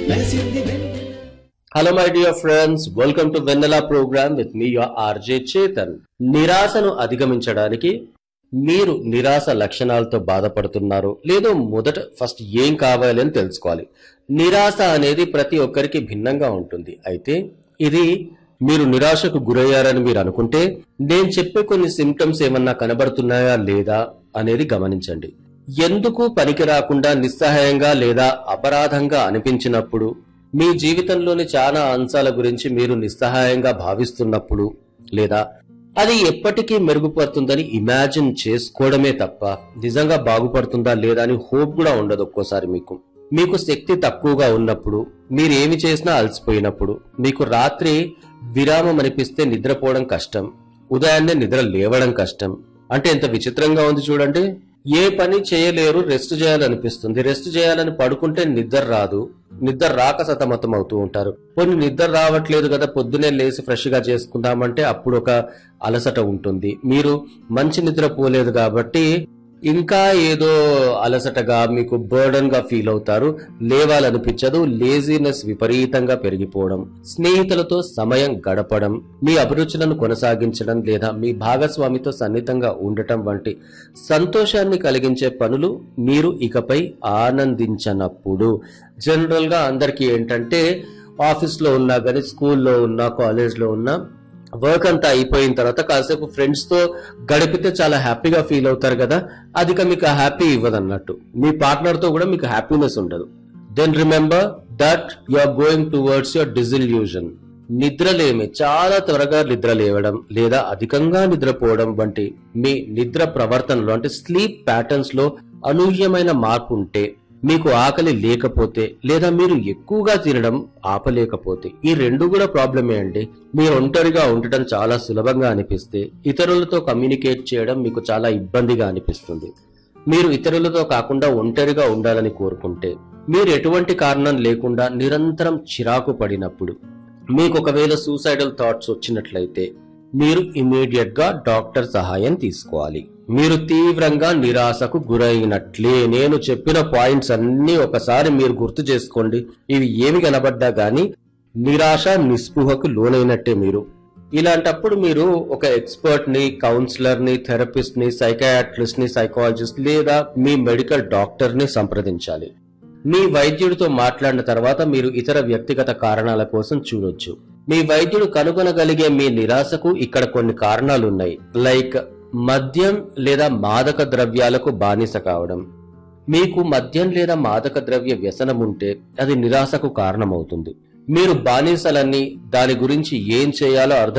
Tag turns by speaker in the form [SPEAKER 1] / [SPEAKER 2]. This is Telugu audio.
[SPEAKER 1] వెలసింది వెన్నెల
[SPEAKER 2] hello my dear friends welcome to Vennela program with me your RJ Chetan నిరాశను అధిగమించడానికి మీరు నిరాశ లక్షణాలతో బాధపడుతున్నారు లేదో మొదట ఫస్ట్ ఏం కావాలి అని తెలుసుకోవాలి నిరాశ అనేది ప్రతి ఒక్కరికి భిన్నంగా ఉంటుంది అయితే ఇది మీరు నిరాశకు గురయ్యారని మీరు అనుకుంటే నేను చెప్పే కొన్ని సిమ్టమ్స్ ఏమన్నా కనబడుతున్నాయా లేదా అనేది గమనించండి ఎందుకు పనికి రాకుండా నిస్సహాయంగా లేదా అపరాధంగా అనిపించినప్పుడు మీ జీవితంలోని చాలా అంశాల గురించి మీరు నిస్సహాయంగా భావిస్తున్నప్పుడు లేదా అది ఎప్పటికీ మెరుగుపడుతుందని ఇమాజిన్ చేసుకోవడమే తప్ప నిజంగా బాగుపడుతుందా లేదా అని హోప్ కూడా ఉండదు ఒక్కోసారి మీకు మీకు శక్తి తక్కువగా ఉన్నప్పుడు మీరు ఏమి చేసినా అలసిపోయినప్పుడు మీకు రాత్రి విరామం అనిపిస్తే నిద్రపోవడం కష్టం ఉదయాన్నే నిద్ర లేవడం కష్టం అంటే ఎంత విచిత్రంగా ఉంది చూడండి ఏ పని చేయలేరు రెస్ట్ చేయాలనిపిస్తుంది రెస్ట్ చేయాలని పడుకుంటే నిద్ర రాదు నిద్ర రాక సతమతం అవుతూ ఉంటారు కొన్ని నిద్ర రావట్లేదు కదా పొద్దునే లేచి ఫ్రెష్ గా చేసుకుందామంటే అప్పుడు ఒక అలసట ఉంటుంది మీరు మంచి నిద్ర పోలేదు కాబట్టి ఇంకా ఏదో అలసటగా మీకు బర్డన్ గా ఫీల్ అవుతారు లేవాలనిపించదు లేజినెస్ విపరీతంగా పెరిగిపోవడం స్నేహితులతో సమయం గడపడం మీ అభిరుచులను కొనసాగించడం లేదా మీ భాగస్వామితో సన్నిహితంగా ఉండటం వంటి సంతోషాన్ని కలిగించే పనులు మీరు ఇకపై ఆనందించనప్పుడు జనరల్ గా అందరికీ ఏంటంటే ఆఫీస్ లో ఉన్నా కానీ స్కూల్లో ఉన్నా కాలేజ్ లో ఉన్నా వర్క్ అంతా అయిపోయిన తర్వాత కాసేపు ఫ్రెండ్స్ తో గడిపితే చాలా హ్యాపీగా ఫీల్ అవుతారు కదా అది ఇక మీకు హ్యాపీ ఇవ్వదు అన్నట్టు మీ పార్ట్నర్ తో కూడా మీకు హ్యాపీనెస్ ఉండదు then remember that you are going towards your disillusion నిద్రలేమి చాలా త్వరగా నిద్ర లేవడం లేదా అధికంగా నిద్రపోవడం వంటి మీ నిద్ర ప్రవర్తనలో అంటే స్లీప్ ప్యాటర్న్స్ లో అనూహ్యమైన మార్పు ఉంటే మీకు ఆకలి లేకపోతే లేదా మీరు ఎక్కువగా తినడం ఆపలేకపోతే ఈ రెండు కూడా ప్రాబ్లమే అండి మీరు ఒంటరిగా ఉండటం చాలా సులభంగా అనిపిస్తే ఇతరులతో కమ్యూనికేట్ చేయడం మీకు చాలా ఇబ్బందిగా అనిపిస్తుంది మీరు ఇతరులతో కాకుండా ఒంటరిగా ఉండాలని కోరుకుంటే మీరు ఎటువంటి కారణం లేకుండా నిరంతరం చిరాకు పడినప్పుడు మీకు ఒకవేళ సూసైడల్ థాట్స్ వచ్చినట్లయితే మీరు ఇమీడియట్ గా డాక్టర్ సహాయం తీసుకోవాలి మీరు తీవ్రంగా నిరాశకు గురైనట్లే నేను చెప్పిన పాయింట్స్ అన్ని ఒకసారి మీరు గుర్తు చేసుకోండి ఇవి ఏమి కనబడ్డా గానీ నిరాశ నిస్పృహకు లోనైనట్టే మీరు ఇలాంటప్పుడు మీరు ఒక ఎక్స్పర్ట్ ని కౌన్సిలర్ ని థెరపిస్ట్ ని సైకాట్రిస్ట్ ని సైకాలజిస్ట్ లేదా మీ మెడికల్ డాక్టర్ ని సంప్రదించాలి మీ వైద్యుడితో మాట్లాడిన తర్వాత మీరు ఇతర వ్యక్తిగత కారణాల కోసం చూడొచ్చు మీ వైద్యుడు కనుగొనగలిగే మీ నిరాశకు ఇక్కడ కొన్ని కారణాలు ఉన్నాయి లైక్ మద్యం లేదా మాదక ద్రవ్యాలకు బానిస కావడం మీకు మద్యం లేదా మాదక ద్రవ్య వ్యసనం ఉంటే అది నిరాశకు కారణమవుతుంది మీరు బానిసలన్నీ దాని గురించి ఏం చేయాలో అర్థం